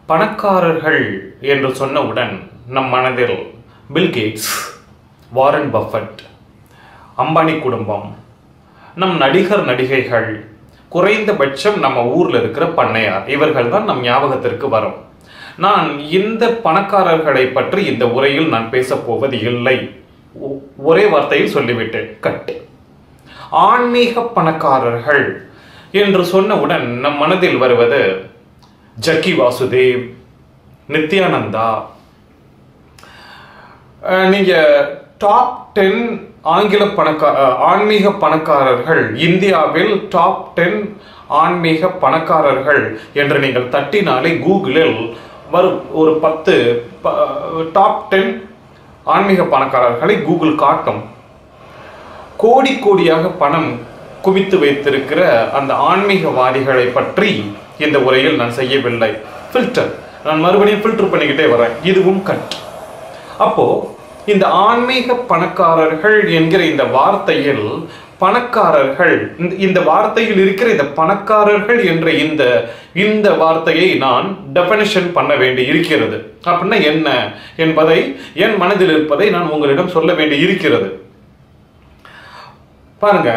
பணக்காரர்கள் என்று சொன்னவுடன் நம் மனதில் பில்கேட்ஸ் வாரன் பஃபட் அம்பானி குடும்பம் நம் நடிகர் நடிகைகள் குறைந்தபட்சம் நம்ம ஊர்ல இருக்கிற பண்ணையார் இவர்கள் தான் நம் ஞாபகத்திற்கு வரும் நான் இந்த பணக்காரர்களை பற்றி இந்த உரையில் நான் பேசப் போவது இல்லை ஒ- ஒரே வார்த்தையில் சொல்லிவிட்டேன் கட் ஆன்மீக பணக்காரர்கள் என்று சொன்னவுடன் நம் மனதில் வருவது ஜக்கி வாசுதேவ் நித்யானந்தா அஹ், நீங்க டாப் டென் ஆங்கில பணக்கா அஹ், ஆன்மீக பணக்காரர்கள் இந்தியாவில் டாப் டென் ஆன்மீக பணக்காரர்கள் என்று நீங்கள் தட்டினாலே கூகுளில் வரும் ஒரு பத்து டாப் டென் ஆன்மீக பணக்காரர்களை கூகுள் காட்டும் கோடி கோடியாக பணம் குவித்து வைத்திருக்கிற அந்த ஆன்மீகவாதிகளை பற்றி இந்த உரையில் நான் செய்யவில்லை ஃபில்டர் நான் மறுபடியும் ஃபில்டர் பண்ணிக்கிட்டே வரேன் இதுவும் கட் அப்போ இந்த ஆன்மீக பணக்காரர்கள் என்கிற இந்த வார்த்தையில் பணக்காரர்கள் இந்த- இந்த வார்த்தையில் இருக்கிற இந்த பணக்காரர்கள் என்ற இந்த இந்த வார்த்தையை நான் டெஃபனிஷன் பண்ண வேண்டி இருக்கிறது அப்படின்னா என்ன என்பதை என் மனதில் இருப்பதை நான் உங்களிடம் சொல்ல வேண்டி இருக்கிறது பாருங்க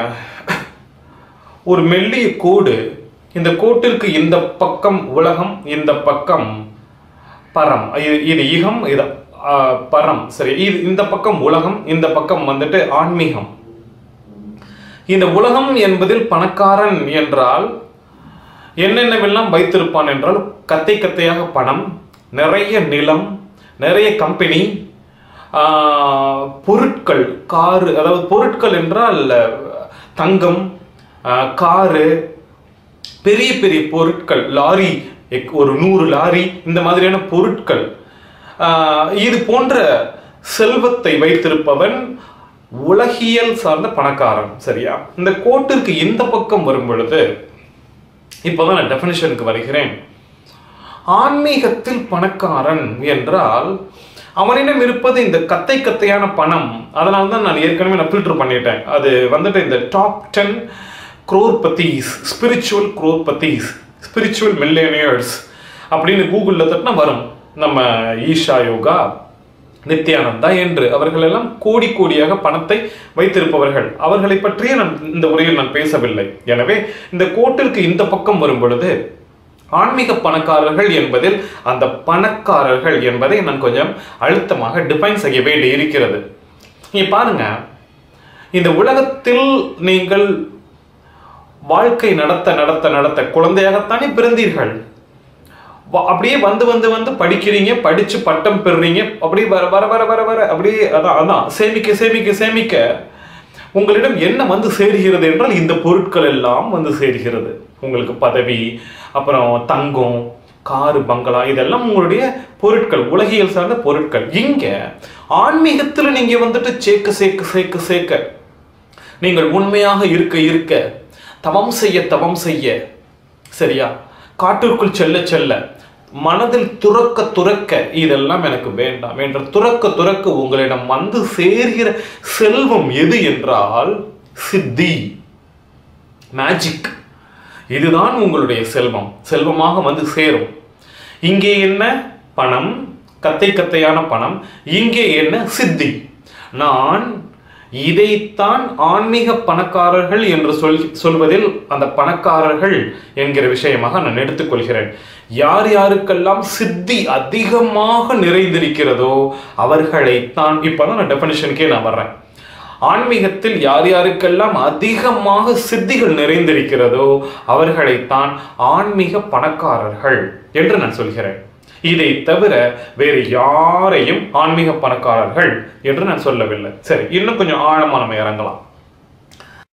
ஒரு மெல்லிய கோடு இந்த கோட்டிற்கு இந்த பக்கம் உலகம் இந்த பக்கம் பரம் இது இது இகம் இது ஆ, பரம் சரி இது இந்த பக்கம் உலகம் இந்த பக்கம் வந்துட்டு ஆன்மீகம் இந்த உலகம் என்பதில் பணக்காரன் என்றால் என்னென்னவெல்லாம் வைத்திருப்பான் என்றால் கத்தை கத்தையாக பணம் நிறைய நிலம் நிறைய கம்பெனி ஆஹ், பொருட்கள் காரு அதாவது பொருட்கள் என்றால் தங்கம் ஆஹ், காரு பெரிய பெரிய பொருட்கள் லாரி எக்- ஒரு நூறு லாரி இந்த மாதிரியான பொருட்கள் ஆஹ், இது போன்ற செல்வத்தை வைத்திருப்பவன் உலகியல் சார்ந்த பணக்காரன் சரியா இந்த கோட்டிற்கு இந்த பக்கம் வரும் பொழுது இப்போதான் நான் டெஃபினிஷனுக்கு வருகிறேன் ஆன்மீகத்தில் பணக்காரன் என்றால் அவனிடம் இருப்பது இந்த கத்தை கத்தையான பணம் அதனால தான் நான் ஏற்கனவே நான் ஃபில்டர் பண்ணிட்டேன் அது வந்துட்டு இந்த top ten crorepatis spiritual crorepatis spiritual millionaires அப்படின்னு கூகுளில் தட்டினா வரும் நம்ம ஈஷா யோகா நித்யானந்தா என்று அவர்கள் எல்லாம் கோடி கோடியாக பணத்தை வைத்திருப்பவர்கள் அவர்களை பற்றியே நான் இந்த உரையில் நான் பேசவில்லை எனவே இந்த கோட்டிற்கு இந்த பக்கம் வரும் பொழுது ஆன்மீக பணக்காரர்கள் என்பதில் அந்த பணக்காரர்கள் என்பதை நான் கொஞ்சம் அழுத்தமாக டிஃபைன் செய்ய வேண்டி இருக்கிறது நீங்க பாருங்க இந்த உலகத்தில் நீங்கள் வாழ்க்கை நடத்த நடத்த நடத்த குழந்தையாகத்தானே பிறந்தீர்கள் வ- அப்படியே வந்து வந்து வந்து படிக்கிறீங்க படிச்சு பட்டம் பெறுறீங்க அப்படியே வர வர வர வர வர அப்படியே அதான் அதான் சேமிக்க சேமிக்க சேமிக்க உங்களிடம் என்ன வந்து சேர்கிறது என்றால் இந்த பொருட்கள் எல்லாம் வந்து சேர்கிறது உங்களுக்கு பதவி அப்புறம் தங்கம் காரு பங்களா இதெல்லாம் உங்களுடைய பொருட்கள் உலகியல் சார்ந்த பொருட்கள் இங்க ஆன்மீகத்துல நீங்க வந்துட்டு சேர்க்க சேர்க்க சேர்க்க சேர்க்க நீங்கள் உண்மையாக இருக்க இருக்க தவம் செய்ய தவம் செய்ய சரியா காட்டிற்குள் செல்ல செல்ல மனதில் துறக்க துறக்க இதெல்லாம் எனக்கு வேண்டாம் என்ற துறக்க துறக்க உங்களிடம் வந்து சேர்கிற செல்வம் எது என்றால் சித்தி மேஜிக் இதுதான் உங்களுடைய செல்வம் செல்வமாக வந்து சேரும் இங்கே என்ன பணம் கத்தை கத்தையான பணம் இங்கே என்ன சித்தி நான் இதைத்தான் ஆன்மீக பணக்காரர்கள் என்று சொல் சொல்வதில் அந்த பணக்காரர்கள் என்கிற விஷயமாக நான் எடுத்துக்கொள்கிறேன் யார் யாருக்கெல்லாம் சித்தி அதிகமாக நிறைந்திருக்கிறதோ அவர்களைத்தான் இப்பதான் நான் டெஃபனிஷனுக்கே நான் வர்றேன் ஆன்மீகத்தில் யார் யாருக்கெல்லாம் அதிகமாக சித்திகள் நிறைந்திருக்கிறதோ அவர்களைத்தான் ஆன்மீக பணக்காரர்கள் என்று நான் சொல்கிறேன் இதை தவிர வேறு யாரையும் ஆன்மீக பணக்காரர்கள் என்று நான் சொல்லவில்லை சரி இன்னும் கொஞ்சம் ஆழமா நம்ம இறங்கலாம்